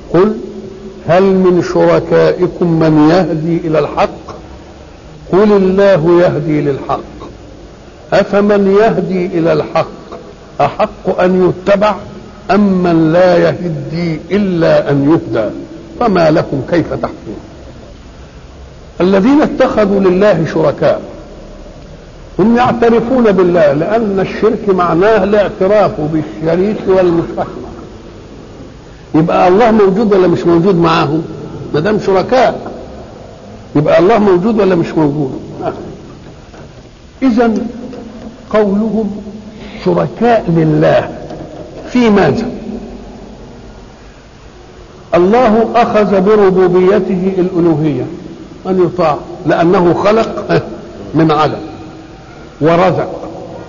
قل هل من شركائكم من يهدي الى الحق قل الله يهدي للحق افمن يهدي الى الحق احق ان يتبع ام من لا يهدي الا ان يهدى فما لكم كيف تحكمون الذين اتخذوا لله شركاء هم يعترفون بالله لان الشرك معناه الاعتراف بالشريك والمشرك يبقى الله موجود ولا مش موجود معاهم ما دام شركاء يبقى الله موجود ولا مش موجود اذا قولهم شركاء لله في ماذا الله اخذ بربوبيته الالوهيه ان يطاع لانه خلق من عدم ورزق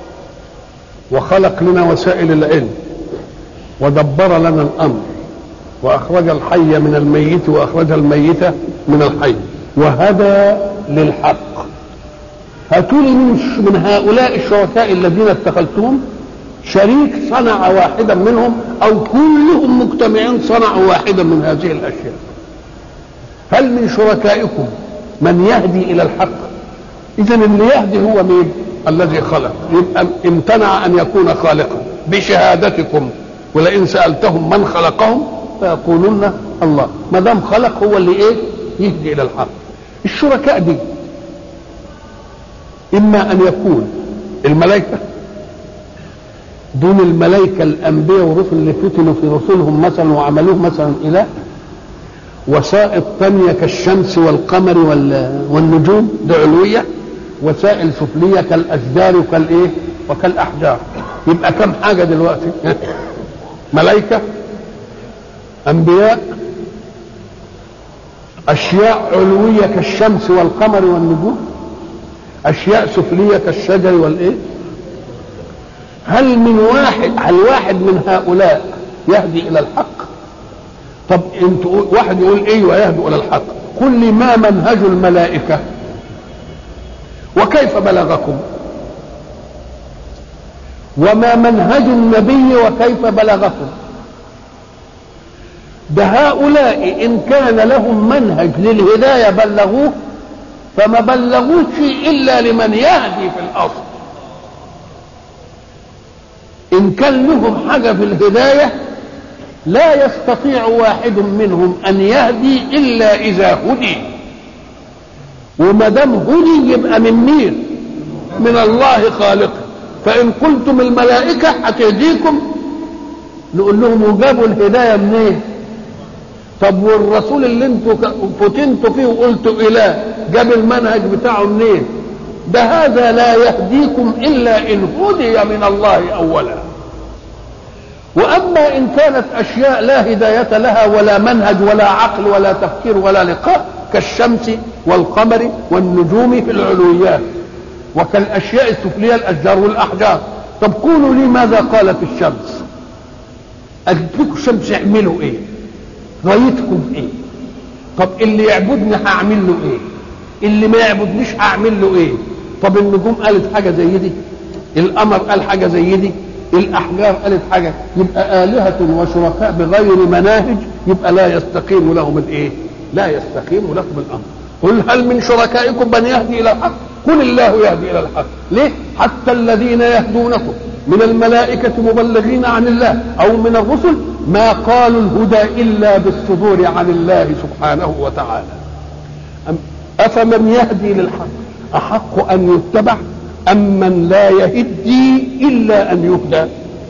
وخلق لنا وسائل العلم ودبر لنا الامر واخرج الحي من الميت واخرج الميت من الحي وهدى للحق هاتوا لي من من هؤلاء الشركاء الذين اتخذتهم شريك صنع واحدا منهم او كلهم مجتمعين صنعوا واحدا من هذه الاشياء هل من شركائكم من يهدي الى الحق اذا اللي يهدي هو مين الذي خلق يبقى امتنع ان يكون خالقا بشهادتكم ولئن سالتهم من خلقهم فيقولون الله ما دام خلق هو اللي ايه يهدي الى الحق الشركاء دي اما ان يكون الملائكه دون الملائكه الانبياء والرسل اللي فتنوا في رسلهم مثلا وعملوه مثلا اله وسائط ثانيه كالشمس والقمر والنجوم دي علويه وسائل سفليه كالاشجار وكالايه وكالاحجار يبقى كم حاجه دلوقتي ملائكه انبياء اشياء علويه كالشمس والقمر والنجوم اشياء سفليه كالشجر والايه هل من واحد هل واحد من هؤلاء يهدي الى الحق طب انت واحد يقول ايوه يهدي الى الحق قل لي ما منهج الملائكه وكيف بلغكم وما منهج النبي وكيف بلغكم ده هؤلاء ان كان لهم منهج للهدايه بلغوه فما بلغوش الا لمن يهدي في الاصل ان كان لهم حاجه في الهدايه لا يستطيع واحد منهم ان يهدي الا اذا هدي وما دام هدي يبقى من مين من الله خالقه فان قلتم الملائكه هتهديكم نقول لهم وجابوا الهدايه منين طب والرسول اللي انتوا فتنتوا فيه وقلتوا اله جاب المنهج بتاعه منين ده هذا لا يهديكم الا ان هدي من الله اولا واما ان كانت اشياء لا هدايه لها ولا منهج ولا عقل ولا تفكير ولا لقاء كالشمس والقمر والنجوم في العلويات وكالاشياء السفليه الاشجار والاحجار طب قولوا لي ماذا قالت الشمس قالت لكم الشمس اعملوا ايه غايتكم ايه طب اللي يعبدني هعمل له ايه اللي ما يعبدنيش هعمل له ايه طب النجوم قالت حاجه زي دي القمر قال حاجه زي دي الاحجار قالت حاجه يبقى الهه وشركاء بغير مناهج يبقى لا يستقيم لهم الايه لا يستقيم لكم الامر قل هل من شركائكم من يهدي الى الحق قل الله يهدي الى الحق ليه حتى الذين يهدونكم من الملائكة مبلغين عن الله أو من الرسل ما قالوا الهدى إلا بالصدور عن الله سبحانه وتعالى أفمن يهدي للحق أحق أن يتبع أم من لا يهدي إلا أن يهدى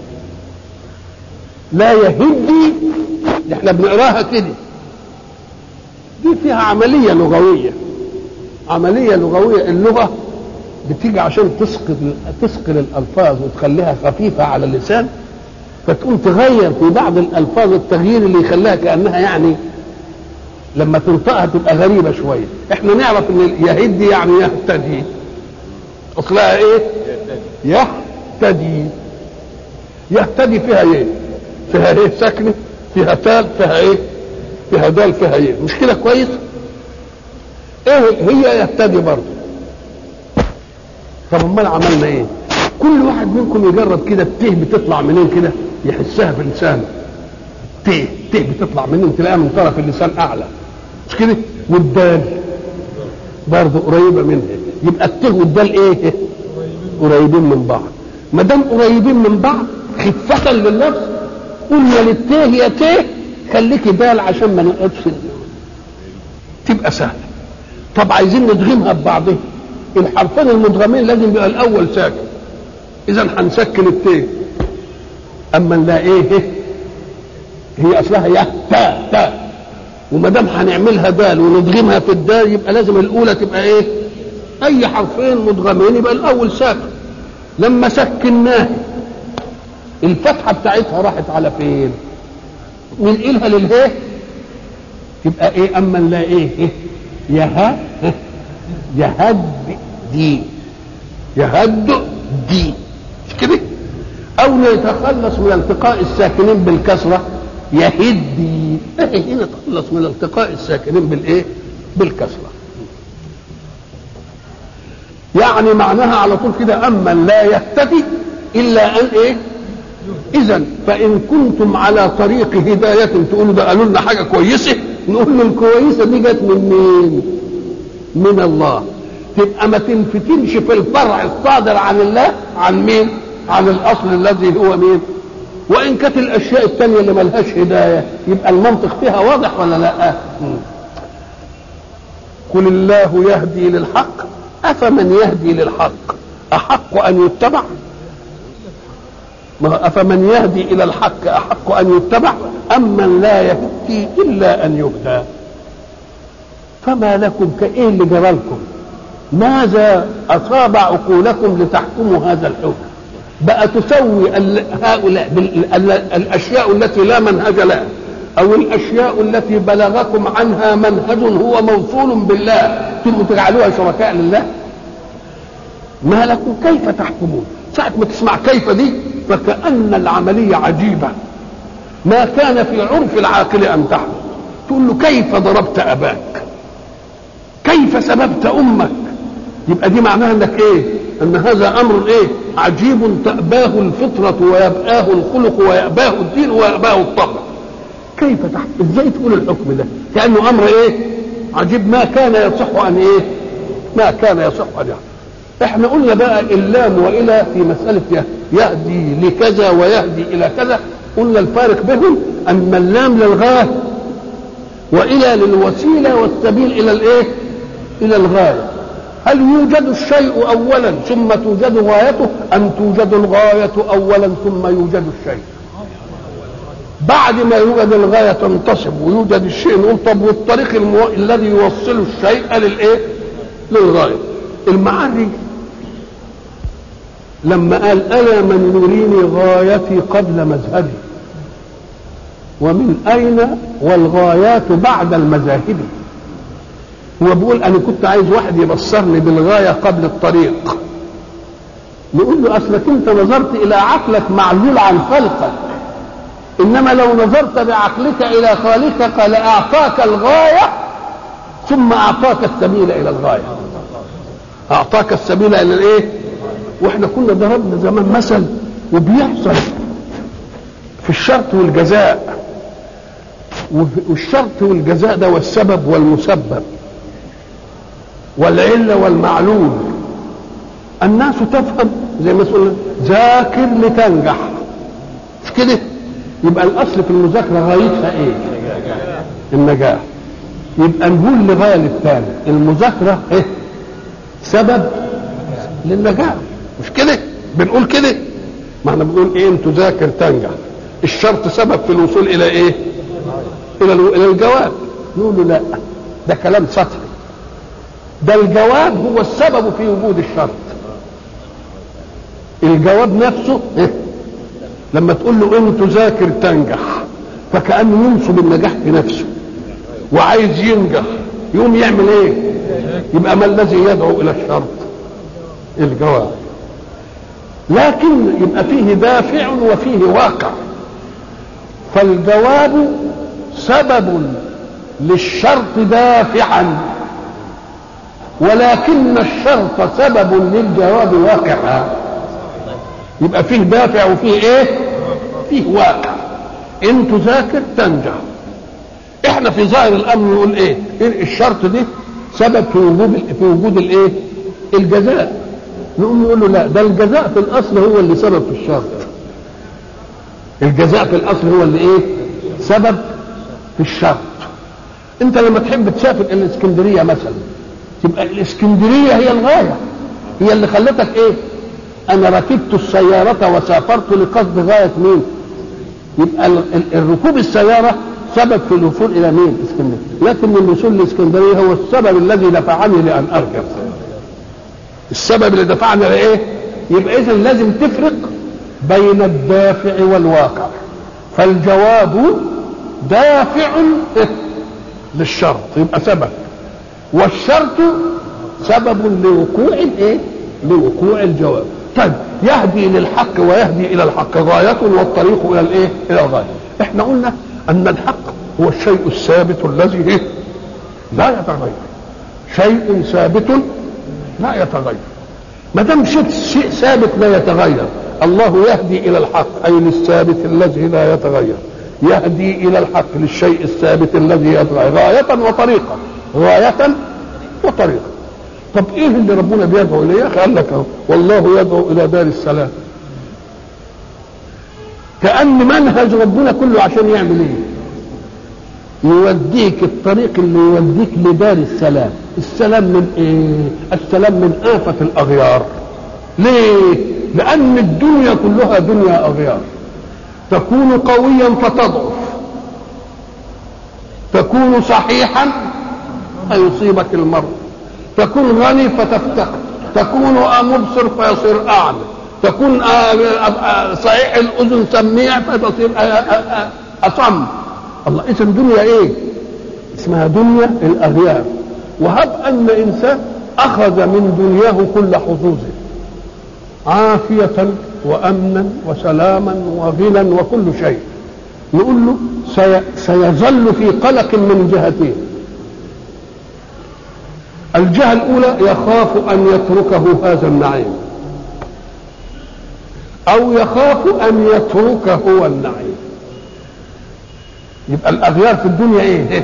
لا يهدي احنا بنقراها كده دي فيها عملية لغوية عملية لغوية اللغة بتيجي عشان تسقط تسقل الألفاظ وتخليها خفيفة على اللسان فتقوم تغير في بعض الألفاظ التغيير اللي يخليها كأنها يعني لما تنطقها تبقى غريبة شوية احنا نعرف ان يهدي يعني يهتدي اصلها ايه يهتدي يهتدي فيها ايه فيها ايه ساكنة فيها تال فيها ايه فيها دال فيها ايه مش كده كويس ايه هي يهتدي برضه طب امال عملنا ايه كل واحد منكم يجرب كده الته بتطلع منين كده يحسها في لسانه ت ت بتطلع منين تلاقيها من طرف اللسان اعلى مش كده والدال برضه قريبه منها يبقى الت والدال ايه قريبين من بعض ما دام قريبين من بعض خفة للنفس قلنا للت هي ت خليك دال عشان ما نقعدش تبقى سهله طب عايزين ندغمها ببعضها الحرفين المدغمين لازم يبقى الاول ساكن اذا هنسكن الت اما نلاقي ايه هي اصلها يا تا تا وما دام هنعملها دال وندغمها في الدال يبقى لازم الاولى تبقى ايه اي حرفين مدغمين يبقى الاول ساكن لما سكناه الفتحه بتاعتها راحت على فين ننقلها للهيه تبقى ايه اما نلاقي ايه, إيه؟ يهد يهد دي يهد دي مش كده او نتخلص من التقاء الساكنين بالكسره يهدي ايه نتخلص من التقاء الساكنين بالايه بالكسره يعني معناها على طول كده اما لا يهتدي الا ان ايه اذا فان كنتم على طريق هدايه تقولوا ده قالوا لنا حاجه كويسه نقول له الكويسه دي جت من مين من الله تبقى ما تنفتنش في الفرع الصادر عن الله عن مين عن الاصل الذي هو مين وان كانت الاشياء الثانيه اللي ملهاش هدايه يبقى المنطق فيها واضح ولا لا قل الله يهدي للحق افمن يهدي للحق احق ان يتبع ما افمن يهدي الى الحق احق ان يتبع ام من لا يهدي الا ان يهدى فما لكم كايه اللي جرى لكم ماذا اصاب عقولكم لتحكموا هذا الحكم بقى تسوي هؤلاء الاشياء التي لا منهج لها او الاشياء التي بلغكم عنها منهج هو موصول بالله تبقوا تجعلوها شركاء لله ما لكم كيف تحكمون ساعة ما تسمع كيف دي فكأن العملية عجيبة ما كان في عرف العاقل أن تحدث تقول له كيف ضربت أباك كيف سببت أمك يبقى دي معناها انك ايه ان هذا امر ايه عجيب تأباه الفطرة ويبآه الخلق ويأباه الدين ويأباه الطبع كيف تحت ازاي تقول الحكم ده كأنه امر ايه عجيب ما كان يصح ان ايه ما كان يصح ان يحدث احنا قلنا بقى اللام والى في مساله يهدي لكذا ويهدي الى كذا قلنا الفارق بينهم ان اللام للغايه والى للوسيله والسبيل الى الايه الى الغايه هل يوجد الشيء اولا ثم توجد غايته ام توجد الغايه اولا ثم يوجد الشيء بعد ما يوجد الغايه تنتصب ويوجد الشيء نقول طب والطريق المو... الذي يوصل الشيء للايه للغايه المعري لما قال انا من يريني غايتي قبل مذهبي ومن اين والغايات بعد المذاهب هو بيقول انا كنت عايز واحد يبصرني بالغايه قبل الطريق نقول له اصلك انت نظرت الى عقلك معزول عن خلقك انما لو نظرت بعقلك الى خالقك لاعطاك الغايه ثم اعطاك السبيل الى الغايه اعطاك السبيل الى الايه واحنا كنا ضربنا زمان مثل وبيحصل في الشرط والجزاء والشرط والجزاء ده والسبب والمسبب والعلة والمعلول الناس تفهم زي ما تقول ذاكر لتنجح مش كده يبقى الاصل في المذاكره غايتها ايه النجاح يبقى نقول لغايه للثاني المذاكره ايه سبب للنجاح مش كده بنقول كده ما احنا بنقول ايه انت ذاكر تنجح الشرط سبب في الوصول الى ايه الى الى الجواب نقول له لا ده كلام سطحي ده الجواب هو السبب في وجود الشرط الجواب نفسه إيه؟ لما تقول له ان تذاكر تنجح فكانه ينصب النجاح في نفسه وعايز ينجح يقوم يعمل ايه يبقى ما الذي يدعو الى الشرط الجواب لكن يبقى فيه دافع وفيه واقع فالجواب سبب للشرط دافعا ولكن الشرط سبب للجواب واقعا يبقى فيه دافع وفيه ايه فيه واقع ان تذاكر تنجح احنا في ظاهر الامر نقول ايه الشرط دي سبب في وجود في وجود الايه الجزاء نقوم نقول له لا ده الجزاء في الاصل هو اللي سبب في الشرط الجزاء في الاصل هو اللي ايه سبب في الشرط انت لما تحب تسافر الى الاسكندريه مثلا تبقى الاسكندريه هي الغايه هي اللي خلتك ايه انا ركبت السياره وسافرت لقصد غايه مين يبقى الركوب السياره سبب في الوصول الى مين اسكندريه لكن الوصول لاسكندريه هو السبب الذي دفعني لان اركب السبب اللي دفعنا لايه يبقى اذا لازم تفرق بين الدافع والواقع فالجواب دافع للشرط يبقى سبب والشرط سبب لوقوع الايه لوقوع الجواب طيب يهدي للحق ويهدي الى الحق غاية والطريق الى الايه الى الغاية احنا قلنا ان الحق هو الشيء الثابت الذي ايه لا يتغير شيء ثابت لا يتغير ما دام شيء شيء ثابت لا يتغير الله يهدي الى الحق اي للثابت الذي لا يتغير يهدي الى الحق للشيء الثابت الذي يتغير غاية وطريقة غاية وطريقة طب ايه اللي ربنا بيدعو اليه قال لك اهو والله يدعو الى دار السلام كأن منهج ربنا كله عشان يعمل ايه يوديك الطريق اللي يوديك لدار السلام السلام من ايه السلام من آفة الأغيار ليه لأن الدنيا كلها دنيا أغيار تكون قويا فتضعف تكون صحيحا فيصيبك المرض تكون غني فتفتقر تكون مبصر فيصير أعمى تكون صحيح الأذن سميع فتصير أصم الله اذا دنيا ايه اسمها دنيا الاغيار وهب ان انسان اخذ من دنياه كل حظوظه عافية وامنا وسلاما وغنى وكل شيء نقول له سي سيظل في قلق من جهتين الجهة الأولى يخاف أن يتركه هذا النعيم أو يخاف أن يتركه هو النعيم يبقى الاغيار في الدنيا ايه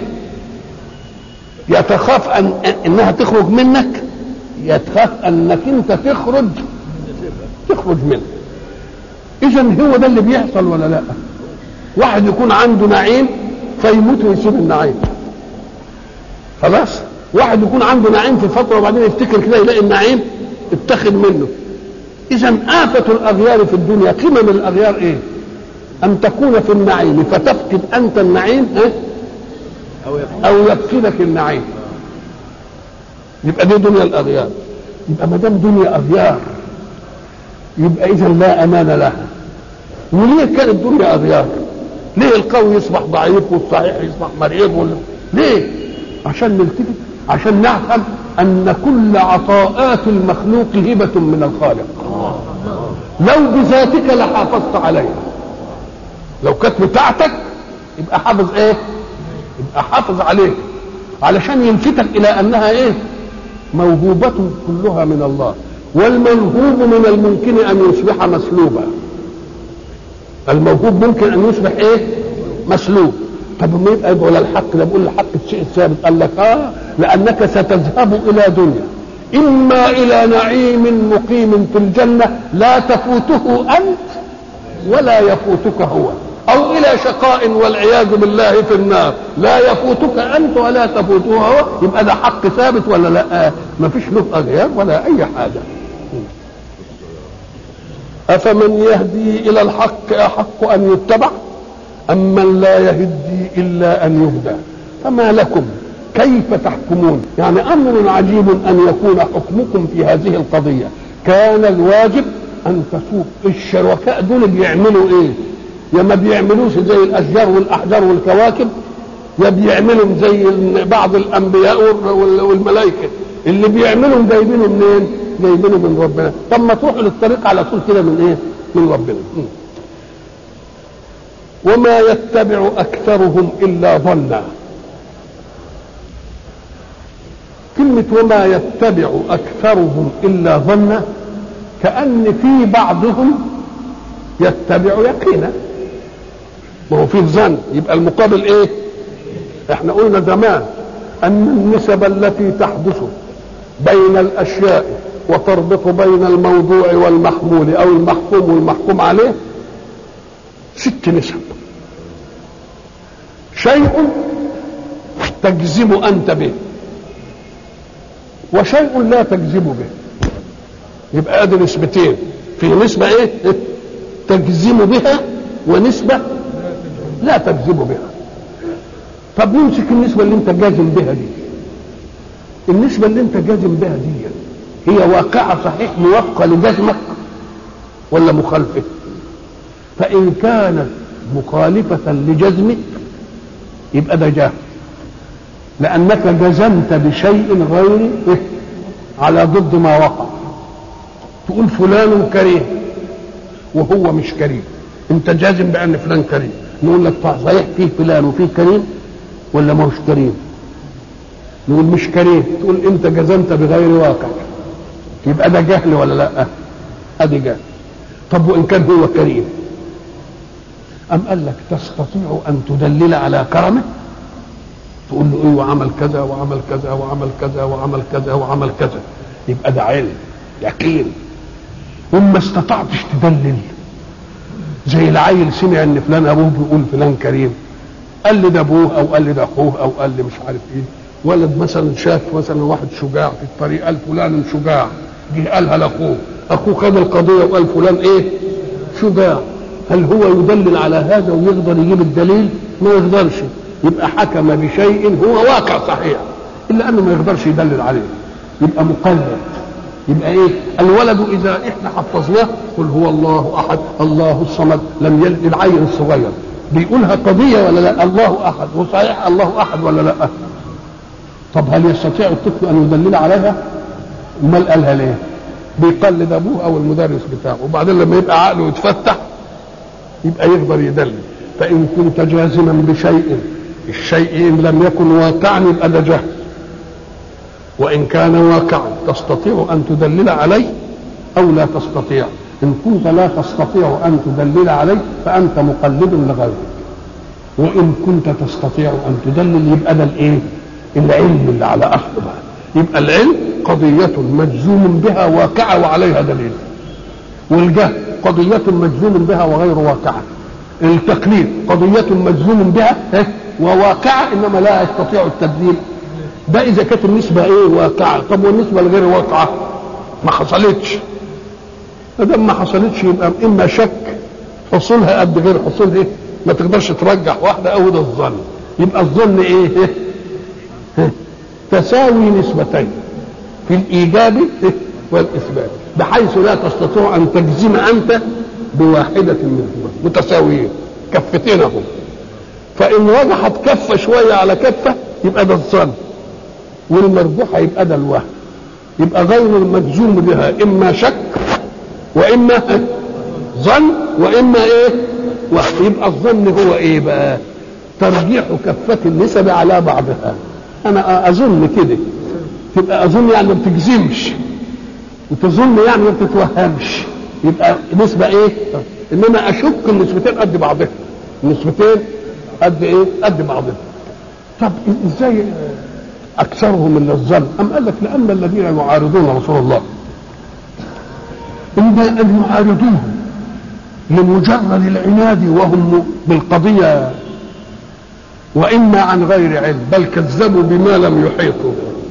يتخاف ان انها تخرج منك يتخاف انك انت تخرج تخرج منه اذا هو ده اللي بيحصل ولا لا واحد يكون عنده نعيم فيموت ويسيب النعيم خلاص واحد يكون عنده نعيم في فتره وبعدين يفتكر كده يلاقي النعيم اتخذ منه اذا آفة الاغيار في الدنيا قمم الاغيار ايه أن تكون في النعيم فتفقد أنت النعيم ها؟ أو يفقدك النعيم يبقى دي دنيا الأغيار يبقى ما دام دنيا أغيار يبقى إذا لا أمان لها وليه كانت الدنيا أغيار؟ ليه القوي يصبح ضعيف والصحيح يصبح مريض ولا ليه؟ عشان نلتفت عشان نفهم أن كل عطاءات المخلوق هبة من الخالق لو بذاتك لحافظت عليها لو كانت بتاعتك يبقى حافظ ايه يبقى حافظ عليك علشان يلفتك الى انها ايه موهوبة كلها من الله والموهوب من الممكن ان يصبح مسلوبا الموهوب ممكن ان يصبح ايه مسلوب طب ما يبقى ولا الحق ده بيقول الحق الشيء الثابت قال لك اه لانك ستذهب الى دنيا اما الى نعيم مقيم في الجنه لا تفوته انت ولا يفوتك هو او الى شقاء والعياذ بالله في النار لا يفوتك انت ولا تفوته هو يبقى ده حق ثابت ولا لا ما فيش له اغيار ولا اي حاجه افمن يهدي الى الحق احق ان يتبع ام من لا يهدي الا ان يهدى فما لكم كيف تحكمون يعني امر عجيب ان يكون حكمكم في هذه القضيه كان الواجب ان تسوق الشركاء دول بيعملوا ايه يا ما بيعملوش زي الاشجار والاحجار والكواكب يا بيعملوا زي بعض الانبياء والملائكه اللي بيعملوا جايبينه منين جايبينه من ربنا طب ما تروحوا للطريق على طول كده من ايه من ربنا وما يتبع اكثرهم الا ظنا كلمة وما يتبع أكثرهم إلا ظنا كأن في بعضهم يتبع يقينا ما هو فيه ظن يبقى المقابل ايه احنا قلنا زمان ان النسب التي تحدث بين الاشياء وتربط بين الموضوع والمحمول او المحكوم والمحكوم عليه ست نسب شيء تجزم انت به وشيء لا تجزم به يبقى ادي نسبتين في نسبة ايه تجزم بها ونسبة لا تجزم بها طب نمسك النسبة اللي انت جازم بها دي النسبة اللي انت جازم بها دي هي واقعة صحيح موافقة لجزمك ولا مخالفة فإن كانت مخالفة لجزمك يبقى ده جهل لأنك جزمت بشيء غير إيه؟ على ضد ما وقع تقول فلان كريم وهو مش كريم انت جازم بان فلان كريم نقول لك صحيح فيه فلان وفيه كريم ولا ما هوش كريم نقول مش كريم تقول انت جزمت بغير واقع يبقى ده جهل ولا لا ادي جهل طب وان كان هو كريم ام قال لك تستطيع ان تدلل على كرمه تقول له ايه وعمل كذا وعمل كذا وعمل كذا وعمل كذا وعمل كذا يبقى ده علم يقين وما استطعتش تدلل زي العيل سمع ان فلان ابوه بيقول فلان كريم قال لي ده ابوه او قال لي ده اخوه او قال لي مش عارف ايه ولد مثلا شاف مثلا واحد شجاع في الطريق قال فلان شجاع جه قالها لاخوه اخوه خد القضيه وقال فلان ايه شجاع هل هو يدلل على هذا ويقدر يجيب الدليل ما يقدرش يبقى حكم بشيء هو واقع صحيح الا انه ما يقدرش يدلل عليه يبقى مقلد يبقى ايه الولد اذا احنا حفظناه قل هو الله احد الله الصمد لم يلد العيل الصغير بيقولها قضية ولا لا الله احد وصحيح الله احد ولا لا طب هل يستطيع الطفل ان يدلل عليها امال قالها ليه بيقلد ابوه او المدرس بتاعه وبعدين لما يبقى عقله يتفتح يبقى يقدر يدلل فان كنت جازما بشيء الشيء ان لم يكن واقعا يبقى ده جهل وإن كان واقعا تستطيع أن تدلل عليه أو لا تستطيع إن كنت لا تستطيع أن تدلل عليه فأنت مقلد لغيرك وإن كنت تستطيع أن تدلل يبقى ده الإيه؟ العلم اللي على أصله بقى يبقى العلم قضية مجزوم بها واقعة وعليها دليل والجهل قضية مجزوم بها وغير واقعة التقليد قضية مجزوم بها وواقعة إنما لا يستطيع التبديل ده اذا كانت النسبه ايه واقعه طب والنسبه الغير واقعه ما حصلتش ما دام ما حصلتش يبقى اما شك حصولها قد غير حصول ايه ما تقدرش ترجح واحده او ده الظن يبقى الظن ايه, إيه؟ تساوي نسبتين في الايجاب والاثبات بحيث لا تستطيع ان تجزم انت بواحده منهما متساويين كفتين اهو فان رجحت كفه شويه على كفه يبقى ده الظن والمرجوحة يبقى ده الوهم يبقى غير المجزوم بها إما شك وإما ظن وإما إيه وهم يبقى الظن هو إيه بقى ترجيح كفة النسب على بعضها أنا أظن كده تبقى أظن يعني ما بتجزمش وتظن يعني ما بتتوهمش يبقى نسبة إيه إنما أشك النسبتين قد بعضها النسبتين قد إيه قد بعضها طب إزاي اكثرهم من الظن ام قال لك لان الذين يعارضون رسول الله اما ان يعارضوه لمجرد العناد وهم بالقضيه واما عن غير علم بل كذبوا بما لم يحيطوا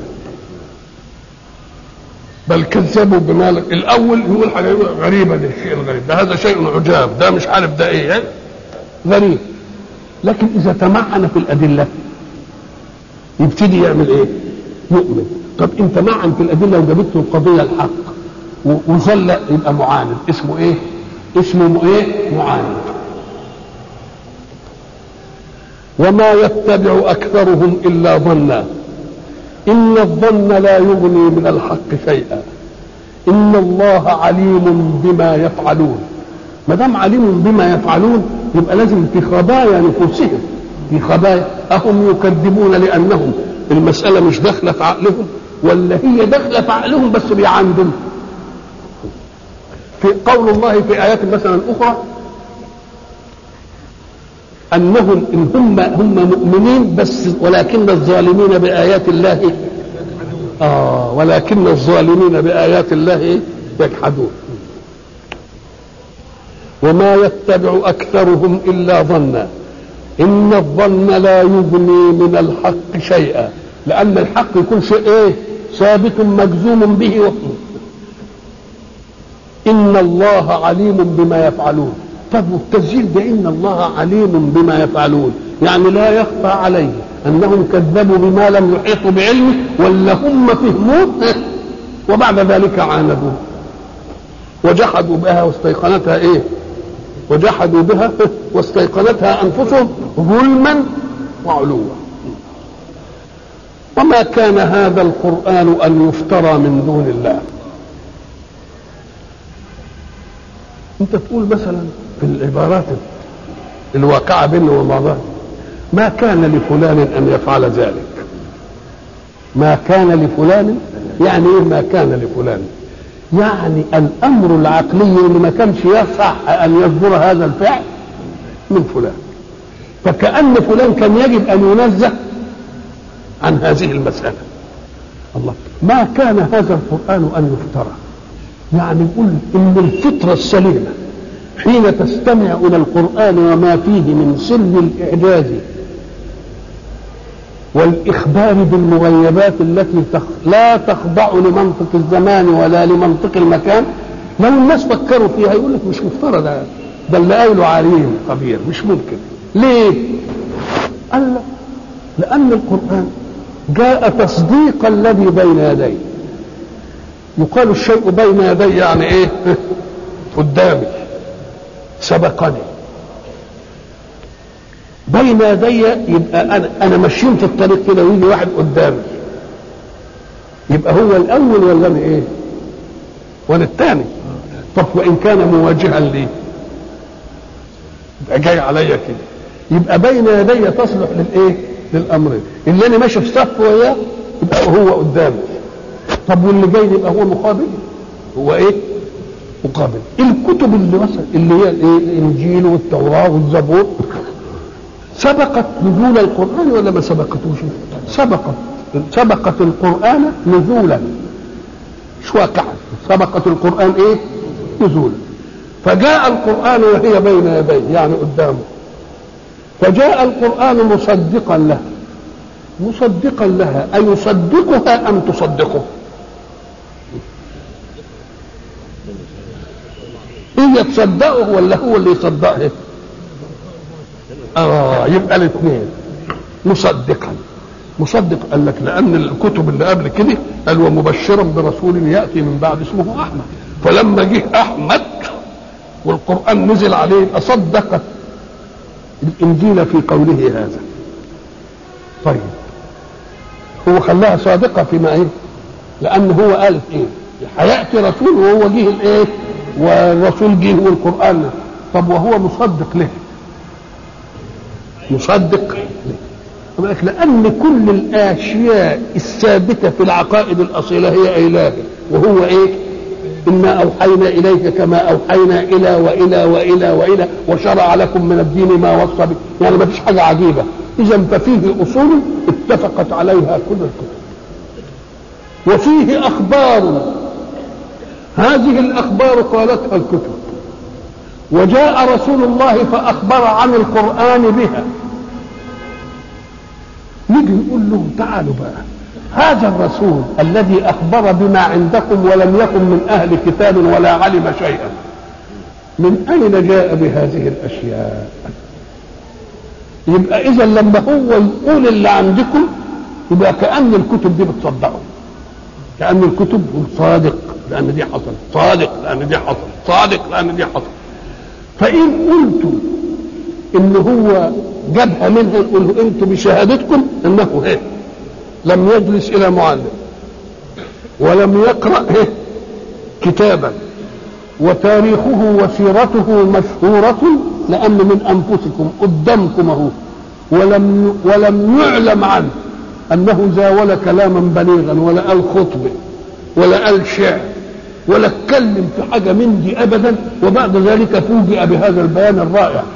بل كذبوا بما لم الاول يقول حاجه غريبه ده الشيء الغريب ده هذا شيء عجاب ده مش عارف ده ايه غريب لكن اذا تمعن في الادله يبتدي يعمل ايه يؤمن طب انت معا في الادله وجابت له القضيه الحق وظل يبقى معاند اسمه ايه اسمه ايه معاند وما يتبع اكثرهم الا ظنا ان الظن لا يغني من الحق شيئا ان الله عليم بما يفعلون ما دام عليم بما يفعلون يبقى لازم في خبايا نفوسهم في خبايا أهم يكذبون لأنهم المسألة مش داخلة في عقلهم ولا هي داخلة في عقلهم بس بيعندهم في قول الله في آيات مثلا أخرى انهم ان هم هم مؤمنين بس ولكن الظالمين بايات الله اه ولكن الظالمين بايات الله يجحدون وما يتبع اكثرهم الا ظنا ان الظن لا يغني من الحق شيئا لان الحق يكون شيء ايه ثابت مجزوم به وحده ان الله عليم بما يفعلون طب والتسجيل ده ان الله عليم بما يفعلون يعني لا يخفى عليه انهم كذبوا بما لم يحيطوا بعلمه ولا هم فهموه وبعد ذلك عاندوه وجحدوا بها واستيقنتها ايه وجحدوا بها واستيقنتها انفسهم ظلما وعلوا وما كان هذا القران ان يفترى من دون الله انت تقول مثلا في العبارات الواقعه بيننا وبعضها ما كان لفلان ان يفعل ذلك ما كان لفلان يعني ايه ما كان لفلان يعني الامر العقلي اللي ما كانش يصح ان يصدر هذا الفعل من فلان فكأن فلان كان يجب ان ينزه عن هذه المسألة الله ما كان هذا القرآن ان يفترى يعني يقول ان الفطرة السليمة حين تستمع الى القرآن وما فيه من سر الاعجاز والإخبار بالمغيبات التي تخ... لا تخضع لمنطق الزمان ولا لمنطق المكان لو الناس فكروا فيها يقول لك مش مفترض ده ده اللي قايله عليم خبير مش ممكن ليه؟ قال لك لأن القرآن جاء تصديق الذي بين يديه يقال الشيء بين يدي يعني ايه؟ قدامي سبقني بين يدي يبقى انا انا ماشيين في الطريق كده ويجي واحد قدامي يبقى هو الاول ولا انا ايه ولا الثاني طب وان كان مواجها لي يبقى جاي عليا كده يبقى بين يدي تصلح للايه للامرين اللي انا ماشي في صف وياه يبقى هو قدامي طب واللي جاي يبقى هو مقابل هو ايه مقابل الكتب اللي مثلا اللي هي الايه الانجيل والتوراه والزبور سبقت نزول القرآن ولا ما سبقتوش؟ سبقت سبقت القرآن نزولا مش واقعا سبقت القرآن ايه؟ نزولا فجاء القرآن وهي بين يديه يعني قدامه فجاء القرآن مصدقا لها مصدقا لها أيصدقها أم تصدقه؟ هي تصدقه ولا هو اللي يصدقه؟ اه يبقى الاثنين مصدقا مصدق قال لك لان الكتب اللي قبل كده قال ومبشرا برسول ياتي من بعد اسمه احمد فلما جه احمد والقران نزل عليه اصدقت الانجيل في قوله هذا طيب هو خلاها صادقه فيما ايه لان هو قال ايه هياتي رسول وهو جه الايه والرسول جه والقران طب وهو مصدق ليه مصدق لك لأن كل الأشياء الثابتة في العقائد الأصيلة هي إله وهو إيه؟ إنا أوحينا إليك كما أوحينا إلى وإلى وإلى وإلى وشرع لكم من الدين ما وصى به يعني ما فيش حاجة عجيبة إذا ففيه أصول اتفقت عليها كل الكتب وفيه أخبار هذه الأخبار قالتها الكتب وجاء رسول الله فأخبر عن القرآن بها نيجي نقول لهم تعالوا بقى هذا الرسول الذي أخبر بما عندكم ولم يكن من أهل كتاب ولا علم شيئا من أين جاء بهذه الأشياء يبقى إذا لما هو يقول اللي عندكم يبقى كأن الكتب دي بتصدقه كأن الكتب صادق لأن دي حصل صادق لأن دي حصل صادق لأن دي حصل فإن قلتم إن هو جابها منها نقول أنتم بشهادتكم أنه إيه لم يجلس إلى معلم ولم يقرأ إيه كتابا وتاريخه وسيرته مشهورة لأن من أنفسكم قدامكم أهو ولم ولم يعلم عنه أنه زاول كلاما بليغا ولا قال خطبة ولا قال شعر ولا اتكلم في حاجه من دي ابدا وبعد ذلك فوجئ بهذا البيان الرائع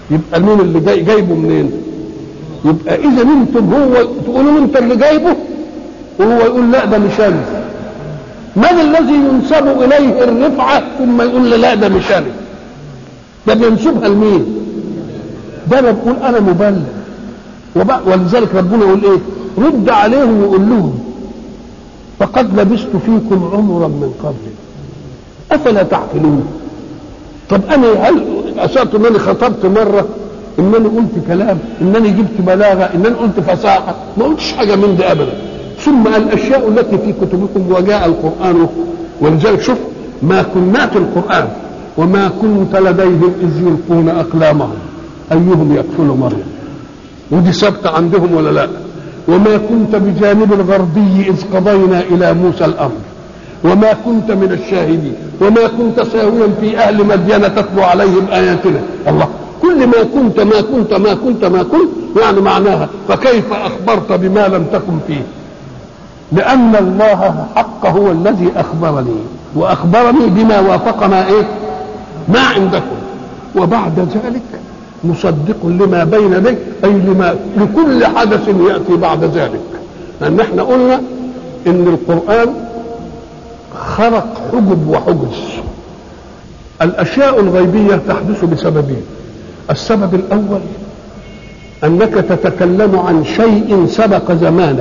يبقى مين اللي جاي جايبه منين يبقى اذا انتم هو تقولوا انت اللي جايبه وهو يقول لا ده مش انا من الذي ينسب اليه الرفعه ثم يقول لا ده مش انا ده بينسبها لمين ده انا بقول انا مبلغ وبقى ولذلك ربنا يقول ايه رد عليهم وقول لهم فقد لبثت فيكم عمرا من قبل افلا تعقلون طب انا هل اسأت انني خطبت مره انني قلت كلام انني جبت بلاغه انني قلت فصاحه ما قلتش حاجه من دي ابدا ثم الاشياء التي في كتبكم وجاء القران ولذلك شوف ما كنا في القران وما كنت لديهم اذ يلقون اقلامهم ايهم يكفل مريم ودي ثابته عندهم ولا لا وما كنت بجانب الغربي اذ قضينا الى موسى الامر وما كنت من الشاهدين وما كنت ساويا في اهل مدين تتلو عليهم اياتنا الله كل ما كنت ما كنت ما كنت ما كنت يعني معناها فكيف اخبرت بما لم تكن فيه لان الله حق هو الذي اخبرني واخبرني بما وافق ما ايه ما عندكم وبعد ذلك مصدق لما بين يديك اي لما لكل حدث ياتي بعد ذلك لان احنا قلنا ان القران خرق حجب وحجز الاشياء الغيبيه تحدث بسببين السبب الاول انك تتكلم عن شيء سبق زمانك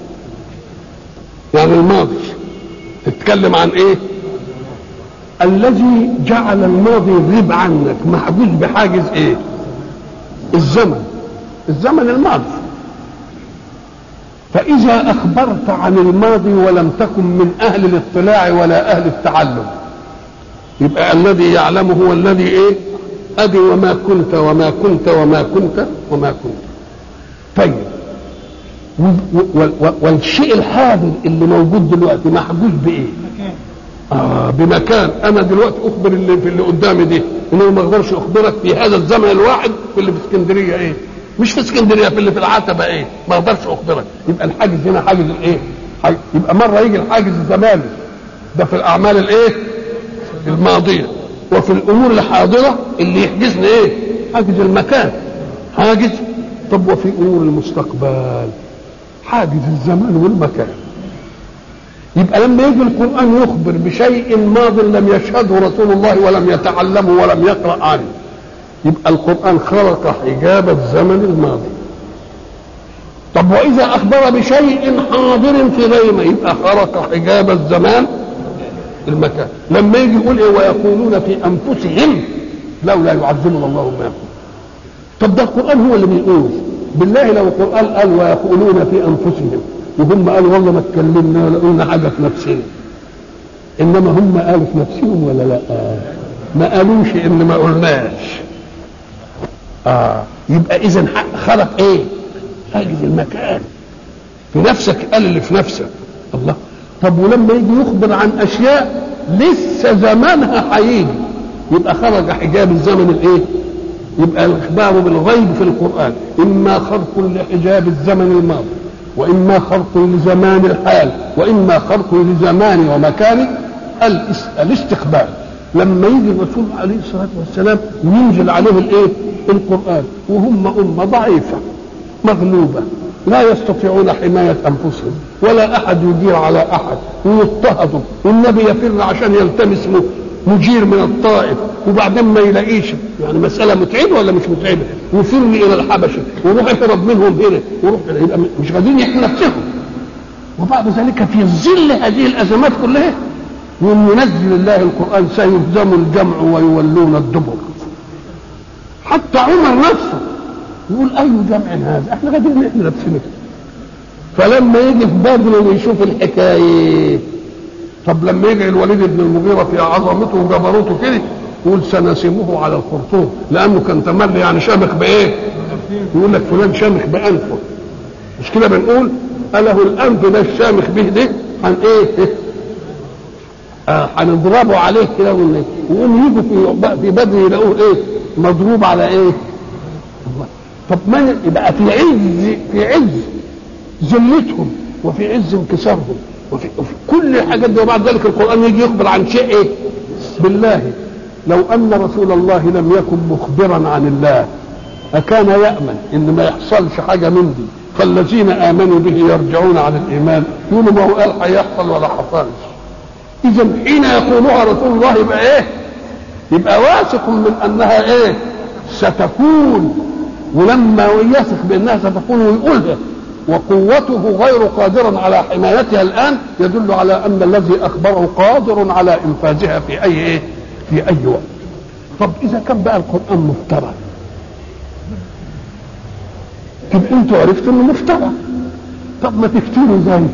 يعني الماضي تتكلم عن ايه الذي جعل الماضي يغيب عنك محجوز بحاجز ايه الزمن الزمن الماضي فإذا أخبرت عن الماضي ولم تكن من أهل الاطلاع ولا أهل التعلم يبقى الذي يعلم هو الذي إيه أدي وما كنت وما كنت وما كنت وما كنت طيب والشيء الحاضر اللي موجود دلوقتي محجوز بإيه؟ آه بمكان أنا دلوقتي أخبر اللي في اللي قدامي دي إنه ما أقدرش أخبرك في هذا الزمن الواحد في اللي في اسكندرية إيه؟ مش في اسكندريه في اللي في العتبه ايه ما اقدرش اخبرك يبقى الحاجز هنا حاجز الايه حاجز. يبقى مره يجي الحاجز الزماني ده في الاعمال الايه الماضيه وفي الامور الحاضره اللي يحجزني ايه حاجز المكان حاجز طب وفي امور المستقبل حاجز الزمان والمكان يبقى لما يجي القران يخبر بشيء ماض لم يشهده رسول الله ولم يتعلمه ولم يقرا عنه يبقى القرآن خلق حجاب الزمن الماضي طب وإذا أخبر بشيء حاضر في غيمة يبقى خلق حجاب الزمان المكان لما يجي يقول إيه ويقولون في أنفسهم لولا يعذبنا الله ما يقول طب ده القرآن هو اللي بيقول بالله لو القرآن قال ويقولون في أنفسهم وهم قالوا والله ما اتكلمنا ولا قلنا حاجة في نفسنا إنما هم قالوا في نفسهم ولا لا ما قالوش إن ما قلناش آه يبقى إذا خلق إيه؟ حاجز المكان في نفسك قال اللي في نفسك الله طب ولما يجي يخبر عن أشياء لسه زمانها هيجي يبقى خرج حجاب الزمن الإيه؟ يبقى الإخبار بالغيب في القرآن إما خرق لحجاب الزمن الماضي وإما خرق لزمان الحال وإما خرق لزمان ومكان الاستقبال لما يجي الرسول عليه الصلاة والسلام وينزل عليه الإيه؟ القرآن وهم أمة ضعيفة مغلوبة لا يستطيعون حماية أنفسهم ولا أحد يجير على أحد ويضطهدوا والنبي يفر عشان يلتمس مجير من الطائف وبعدين ما يلاقيش يعني مسألة متعبة ولا مش متعبة وفر إلى الحبشة وروح اهرب منهم هنا وروح يبقى مش قادرين يحموا نفسهم وبعد ذلك في ظل هذه الأزمات كلها يوم ينزل الله القرآن سيهزم الجمع ويولون الدبر حتى عمر نفسه يقول أي جمع هذا احنا قادرين احنا نفسنا فلما يجي في بدر ويشوف الحكاية طب لما يجي الوليد بن المغيرة في عظمته وجبروته كده يقول سنسمه على الخرطوم لأنه كان تملي يعني شامخ بإيه؟ يقول لك فلان شامخ بأنفه مش كده بنقول أله الأنف ده الشامخ به ده عن إيه؟ هنضربه عليه كده ويقوم يجوا في في بدر يلاقوه ايه مضروب على ايه الله طب ما يبقى في عز في عز ذلتهم وفي عز انكسارهم وفي, وفي كل الحاجات دي وبعد ذلك القران يجي يخبر عن شيء ايه بالله لو ان رسول الله لم يكن مخبرا عن الله أكان يأمن إن ما يحصلش حاجة من دي فالذين آمنوا به يرجعون عن الإيمان يقولوا ما هو قال هيحصل ولا حصلش إذا حين يقولها رسول الله يبقى إيه؟ يبقى واثق من أنها إيه؟ ستكون ولما يثق بأنها ستكون ويقولها وقوته غير قادر على حمايتها الآن يدل على أن الذي أخبره قادر على إنفاذها في أي إيه؟ في أي وقت طب إذا كان بقى القرآن مفترى تبقى انتوا عرفتوا انه مفترى طب ما تفتروا زي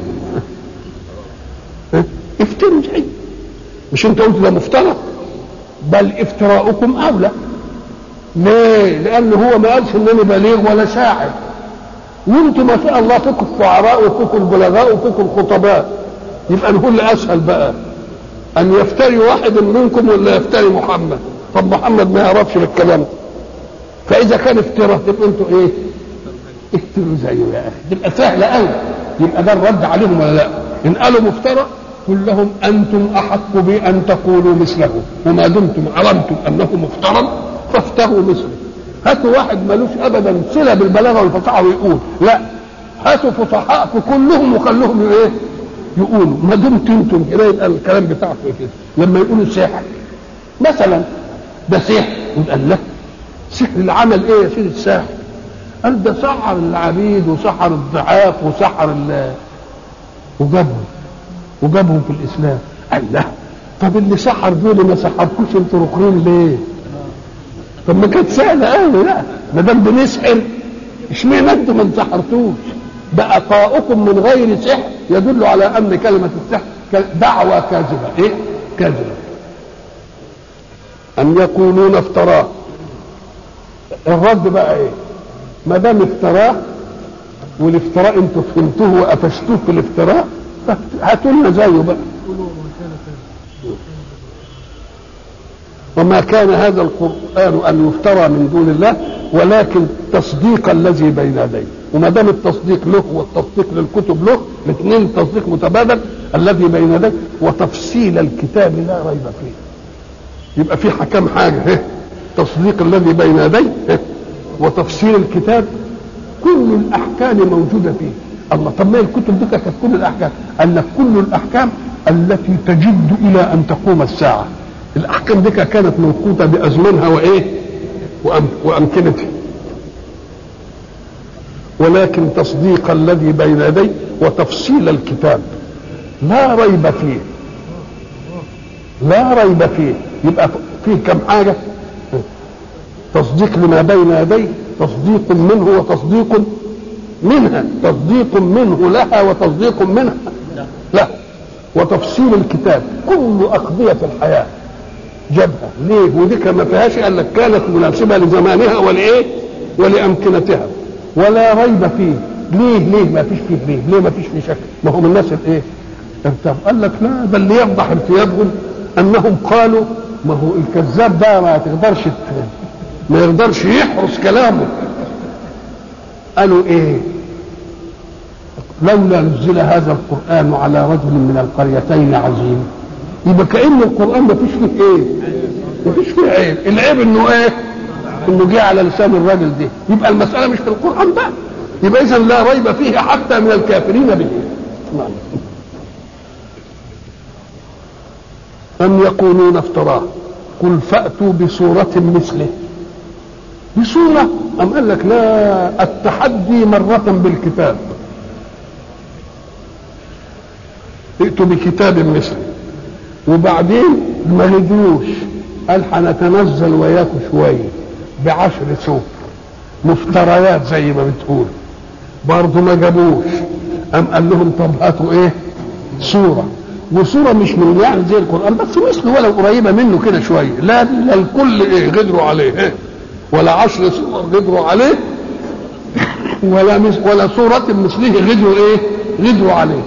افتروا زي مش انت قلت ده مفترى بل افتراؤكم اولى ليه؟ لأن هو ما قالش إنني بليغ ولا شاعر وانتم ما شاء الله فيكم الشعراء وفيكم البلغاء وفيكم الخطباء يبقى نقول أسهل بقى أن يفتري واحد منكم ولا يفتري محمد طب محمد ما يعرفش بالكلام ده فإذا كان افتراء تبقى انتوا إيه؟ افتروا زيه يا أخي تبقى سهلة قوي يبقى ده الرد عليهم ولا لا؟ إن قالوا مفترى قل لهم أنتم أحق بأن تقولوا مثله وما دمتم علمتم أنه مفترى فافتروا مثله هاتوا واحد ملوش ابدا صله بالبلاغه والفصاحه ويقول لا هاتوا فصحاء في كلهم وخلوهم ايه يقولوا ما دمت انتم كده يبقى الكلام بتاعكم كده لما يقولوا سحر مثلا ده سحر يبقى لا سحر العمل ايه يا سيدي الساحر قال ده سحر العبيد وسحر الضعاف وسحر ال وجابهم وجابهم في الاسلام قال لا طب اللي سحر دول ما سحركوش انتوا ركنين ليه؟ طب ما كانت سهله قوي لا ما دام بنسحر اشمعنى انتم ما انسحرتوش بقاؤكم من غير سحر يدل على ان كلمه السحر دعوه كاذبه ايه كاذبه ان يقولون افتراه الرد بقى ايه ما دام افتراه والافتراء انتوا فهمتوه وقفشتوه في الافتراء هاتوا لنا زيه بقى وما كان هذا القرآن أن يفترى من دون الله ولكن تصديق الذي بين يديه وما دام التصديق له والتصديق للكتب له الاثنين تصديق متبادل الذي بين يديه وتفصيل الكتاب لا ريب فيه يبقى في كم حاجة تصديق الذي بين يديه وتفصيل الكتاب كل الأحكام موجودة فيه الله طب ما الكتب دي كانت كل الأحكام قال لك كل الأحكام التي تجد إلى أن تقوم الساعة الاحكام دي كانت موقوته بازمنها وايه وامكنتها ولكن تصديق الذي بين يديه وتفصيل الكتاب لا ريب فيه لا ريب فيه يبقى فيه كم حاجة تصديق لما بين يديه تصديق منه وتصديق منها تصديق منه لها وتصديق منها لا وتفصيل الكتاب كل أقضية الحياة جابها ليه ودي ما فيهاش قال لك كانت مناسبه لزمانها ولايه ولامكنتها ولا ريب فيه ليه ليه ما فيش فيه ليه ليه ما فيش فيه شك ما هم الناس الايه ارتاب قال لك لا بل ليفضح ارتيابهم انهم قالوا ما هو الكذاب ده ما تقدرش ما يقدرش يحرس كلامه قالوا ايه لولا نزل هذا القران على رجل من القريتين عظيم يبقى كأن القرآن ما فيش فيه ايه؟ ما فيش فيه عيب، العيب انه ايه؟ انه جه على لسان الراجل ده، يبقى المسألة مش في القرآن بقى. يبقى إذا لا ريب فيه حتى من الكافرين به. نعم. أم يقولون افتراه قل فأتوا بسورة مثله بسورة أم قال لك لا التحدي مرة بالكتاب ائتوا بكتاب مثله وبعدين ما رجوش قال هنتنزل وياكم شويه بعشر سور مفتريات زي ما بتقول برضه ما جابوش قام قال لهم طب هاتوا ايه سوره وسوره مش من يعني زي القران بس مثله ولا قريبه منه كده شويه لا لا الكل ايه غدروا عليه إيه؟ ولا عشر سور غدروا عليه ولا مس ولا سوره مثله غدروا ايه غدروا عليه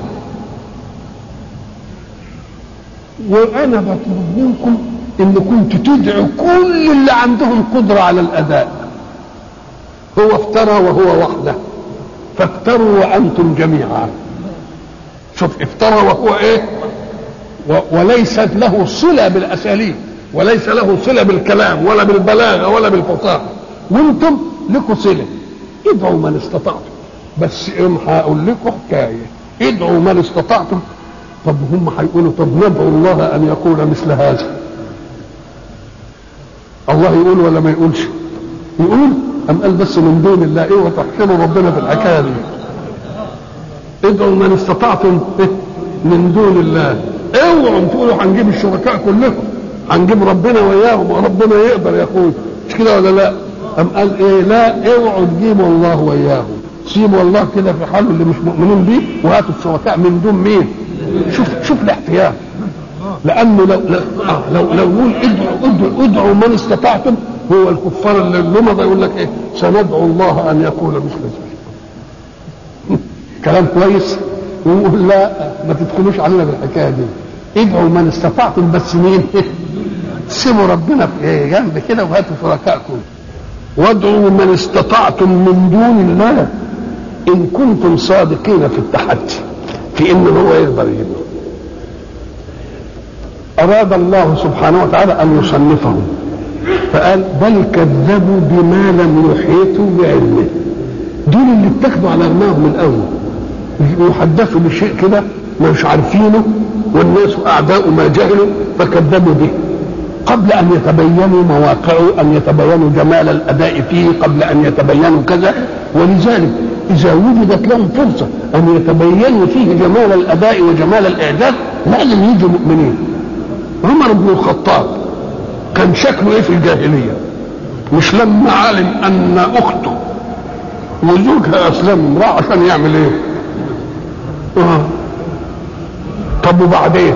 وانا بطلب منكم ان كنت تدعوا كل اللي عندهم قدره على الاداء هو افترى وهو وحده فافتروا وانتم جميعا شوف افترى وهو ايه و وليست له صله بالاساليب وليس له صله بالكلام ولا بالبلاغه ولا بالفصاحه وانتم لكم صله ادعوا من استطعتم بس ام هقول لكم حكايه ادعوا من استطعتم طب هم هيقولوا طب ندعو الله ان يقول مثل هذا الله يقول ولا ما يقولش يقول ام قال بس من دون الله ايه وتحكموا ربنا في الحكايه دي ادعوا من استطعتم من دون الله اوعوا تقولوا هنجيب الشركاء كلهم هنجيب ربنا وياهم وربنا يقدر يقول مش كده ولا لا ام قال ايه لا اوعوا تجيبوا الله وياهم سيبوا الله كده في حاله اللي مش مؤمنين بيه وهاتوا الشركاء من دون مين شوف شوف الاحتياط لانه لو لو لو, لو يقول ادعوا ادعوا ادعوا من استطعتم هو الكفار اللي اللمضه يقول لك ايه سندعو الله ان يقول مثل ذلك كلام كويس ويقول لا ما تدخلوش علينا بالحكايه دي ادعوا من استطعتم بس مين سيبوا ربنا في إيه جنب كده وهاتوا شركائكم وادعوا من استطعتم من دون الله ان كنتم صادقين في التحدي في ان هو يقدر يجيبه اراد الله سبحانه وتعالى ان يصنفهم فقال بل كذبوا بما لم يحيطوا بعلمه دول اللي اتخذوا على رماهم الاول يحدثوا بشيء كده مش عارفينه والناس اعداء ما جهلوا فكذبوا به قبل ان يتبينوا مواقعه ان يتبينوا جمال الاداء فيه قبل ان يتبينوا كذا ولذلك اذا وجدت لهم فرصه ان يتبينوا فيه جمال الاداء وجمال الاعداد لازم يجوا مؤمنين عمر بن الخطاب كان شكله ايه في الجاهليه مش لما علم ان اخته وزوجها اسلم راح عشان يعمل ايه آه. طب وبعدين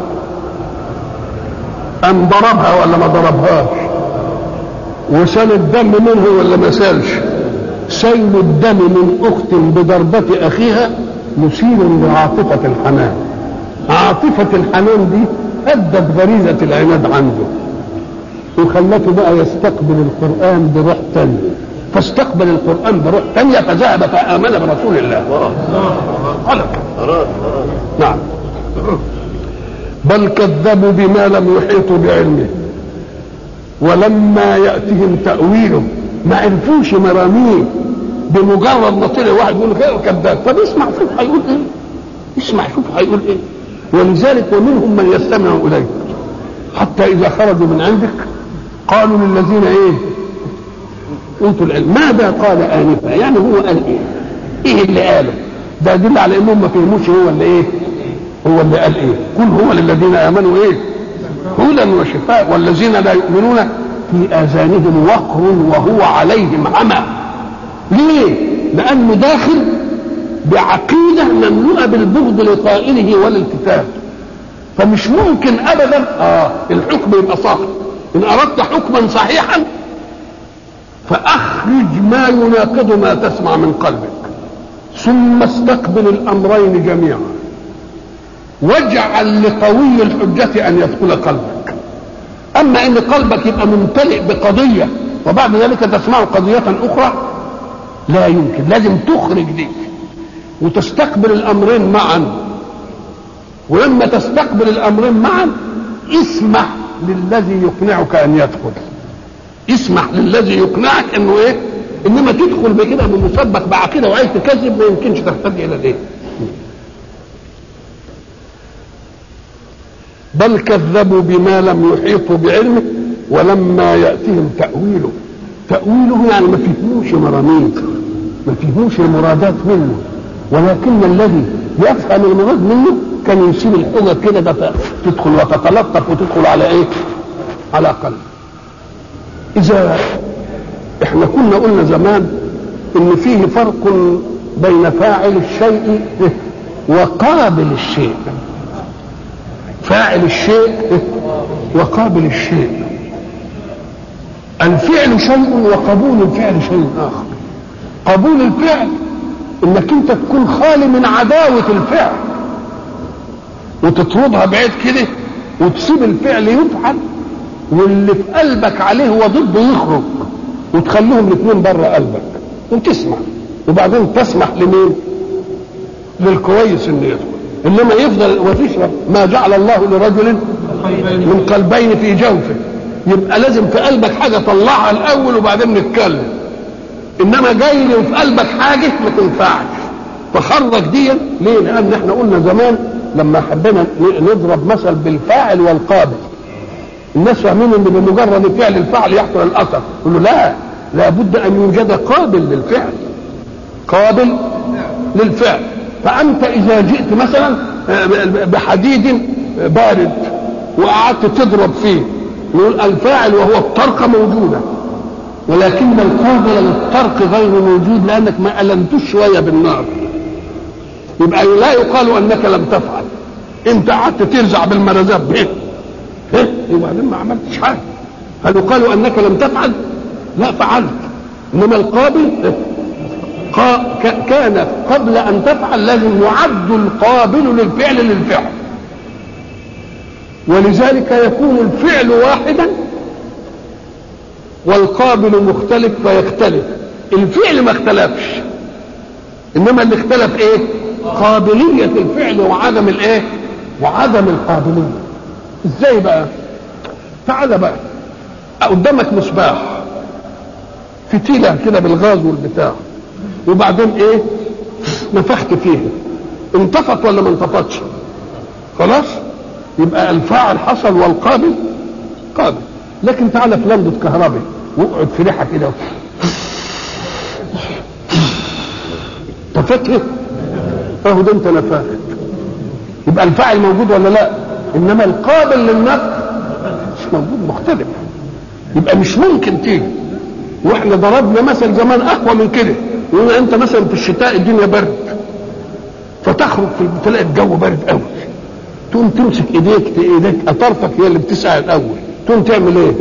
أم ضربها ولا ما ضربهاش وسال الدم منه ولا ما سالش سيل الدم من أخت بضربة أخيها مثير لعاطفة الحنان عاطفة الحنان دي أدت غريزة العناد عنده وخلته بقى يستقبل القرآن بروح تانية فاستقبل القرآن بروح تانية فذهب فآمن برسول الله خلق نعم بل كذبوا بما لم يحيطوا بعلمه ولما يأتهم تأويله ما عرفوش مراميه بمجرد ما طلع واحد يقول خير كذاب طب اسمع شوف هيقول ايه اسمع شوف هيقول ايه ولذلك ومنهم من يستمع اليك حتى اذا خرجوا من عندك قالوا للذين ايه اوتوا العلم ماذا قال انفا يعني هو قال ايه ايه اللي قاله ده يدل على انهم ما فهموش هو اللي ايه هو اللي قال ايه قل هو للذين امنوا ايه هدى وشفاء والذين لا يؤمنون في اذانهم وقر وهو عليهم عمى ليه لانه داخل بعقيده مملوءه بالبغض لقائله وللكتاب فمش ممكن ابدا اه الحكم يبقى صح ان اردت حكما صحيحا فاخرج ما يناقض ما تسمع من قلبك ثم استقبل الامرين جميعا واجعل لقوي الحجة أن يدخل قلبك أما أن قلبك يبقى ممتلئ بقضية وبعد ذلك تسمع قضية أخرى لا يمكن لازم تخرج دي وتستقبل الأمرين معا ولما تستقبل الأمرين معا اسمح للذي يقنعك أن يدخل اسمح للذي يقنعك انه ايه انما تدخل بكده بمسبق بعقيده وعايز تكذب ما يمكنش تهتدي الى الايه بل كذبوا بما لم يحيطوا بعلمه ولما يأتهم تأويله تأويله يعني ما فيهوش مراميد ما فيهوش المرادات منه ولكن الذي يفهم المراد منه كان يسيب الحجج كده ده تدخل وتتلطف وتدخل على ايه؟ على قلب. إذا احنا كنا قلنا زمان إن فيه فرق بين فاعل الشيء وقابل الشيء. فاعل الشيء وقابل الشيء الفعل شيء وقبول الفعل شيء اخر قبول الفعل انك انت تكون خالي من عداوه الفعل وتطردها بعيد كده وتسيب الفعل يفعل واللي في قلبك عليه هو ضده يخرج وتخليهم الاثنين بره قلبك وتسمع وبعدين تسمح لمين؟ للكويس انه يدخل انما يفضل وتشرب ما جعل الله لرجل من قلبين في جوفه يبقى لازم في قلبك حاجه طلعها الاول وبعدين نتكلم انما جاي لي وفي قلبك حاجه ما تنفعش فخرج دي ليه؟ لان احنا قلنا زمان لما حبينا نضرب مثل بالفاعل والقابل الناس فاهمين ان بمجرد فعل الفعل يحصل الاثر يقول له لا لابد ان يوجد قابل للفعل قابل للفعل فانت اذا جئت مثلا بحديد بارد وقعدت تضرب فيه نقول الفاعل وهو الطرقه موجوده ولكن القابل للطرق غير موجود لانك ما المتوش شويه بالنار يبقى لا يقال انك لم تفعل انت قعدت ترزع بالمرزاب هيك هيك وبعدين ما عملتش حاجه هل يقال انك لم تفعل لا فعلت انما القابل قا كان قبل ان تفعل لازم يعد القابل للفعل للفعل ولذلك يكون الفعل واحدا والقابل مختلف فيختلف الفعل ما اختلفش انما اللي اختلف ايه قابلية الفعل وعدم الايه وعدم القابلية ازاي بقى تعال بقى قدامك مصباح فتيلة كده بالغاز والبتاع وبعدين ايه نفخت فيها انطفت ولا ما انطفتش خلاص يبقى الفاعل حصل والقابل قابل لكن تعالى في لمبة كهرباء واقعد في ريحة كده طفتها اهو ده انت نفاخت يبقى الفاعل موجود ولا لا انما القابل للنفخ مش موجود مختلف يبقى مش ممكن تيجي واحنا ضربنا مثل زمان اقوى من كده يقول انت مثلا في الشتاء الدنيا برد فتخرج في تلاقي الجو برد قوي تقوم تمسك ايديك ايديك اطرفك هي اللي بتسعى الاول تقوم تعمل ايه؟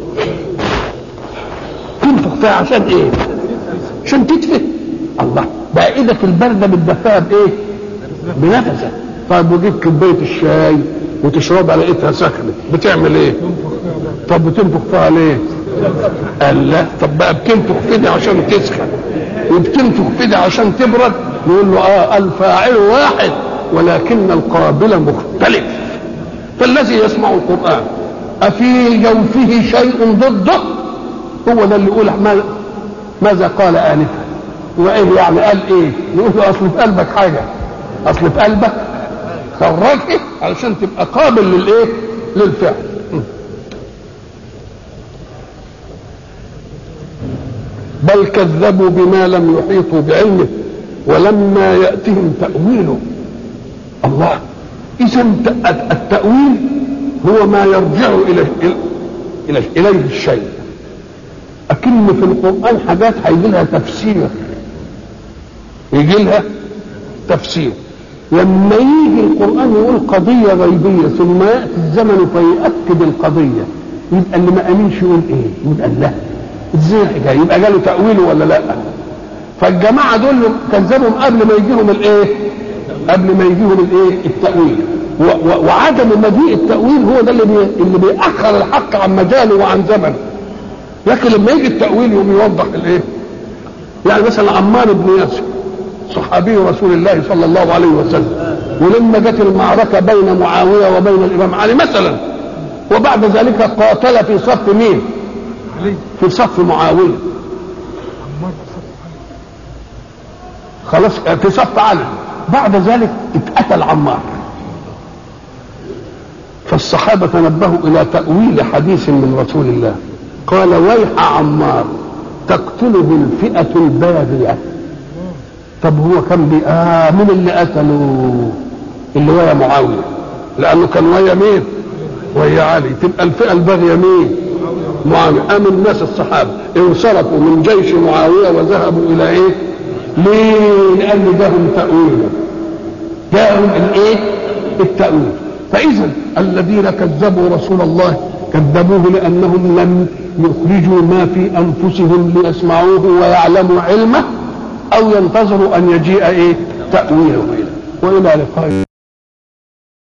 تنفخ فيها عشان ايه؟ عشان تدفئ الله بقى ايدك البارده بتدفاها بايه؟ بنفسك طيب وجيب كوبايه الشاي وتشربها لقيتها سخنت بتعمل ايه؟ طب بتنفخ فيها ليه؟ قال لا طب بقى بتنفخ في دي عشان تسخن وبتنفخ في دي عشان تبرد نقول له اه الفاعل واحد ولكن القابل مختلف فالذي يسمع القرآن أفي جوفه شيء ضده هو ده اللي يقول ماذا قال آنفا وإيه يعني قال إيه يقول له أصل في قلبك حاجة أصل في قلبك خرجه علشان تبقى قابل للإيه للفعل بل كذبوا بما لم يحيطوا بعلمه ولما يأتهم تأويله الله إذا التأويل هو ما يرجع إلى إلى إليه الشيء أكن في القرآن حاجات هيجي لها تفسير يجي لها تفسير لما يجي القرآن يقول قضية غيبية ثم يأتي الزمن فيؤكد القضية يبقى اللي ما أمنش يقول إيه؟ يبقى لا إزاي الحكاية؟ يبقى جاله تأويله ولا لا؟ فالجماعة دول كذبهم قبل ما يجيهم الإيه؟ قبل ما يجيهم الايه التاويل وعدم مجيء التاويل هو ده اللي بي اللي بيأخر الحق عن مجاله وعن زمنه لكن لما يجي التاويل يوم يوضح الايه يعني مثلا عمار بن ياسر صحابي رسول الله صلى الله عليه وسلم ولما جت المعركه بين معاويه وبين الامام علي مثلا وبعد ذلك قاتل في صف مين؟ في صف معاويه خلاص في صف علي بعد ذلك اتقتل عمار فالصحابة تنبهوا إلى تأويل حديث من رسول الله قال ويح عمار تقتله الفئة الباغية طب هو كان بي آه من اللي قتله اللي ويا معاوية لأنه كان ويا مين ويا علي تبقى الفئة الباغية مين معاوية قام الناس الصحابة انصرفوا من جيش معاوية وذهبوا إلى إيه ليه؟ لأن جاهم تأويل جاءهم الايه؟ التأويل فإذا الذين كذبوا رسول الله كذبوه لأنهم لم يخرجوا ما في أنفسهم ليسمعوه ويعلموا علمه أو ينتظروا أن يجيء إيه؟ تأويله وإلى لقاء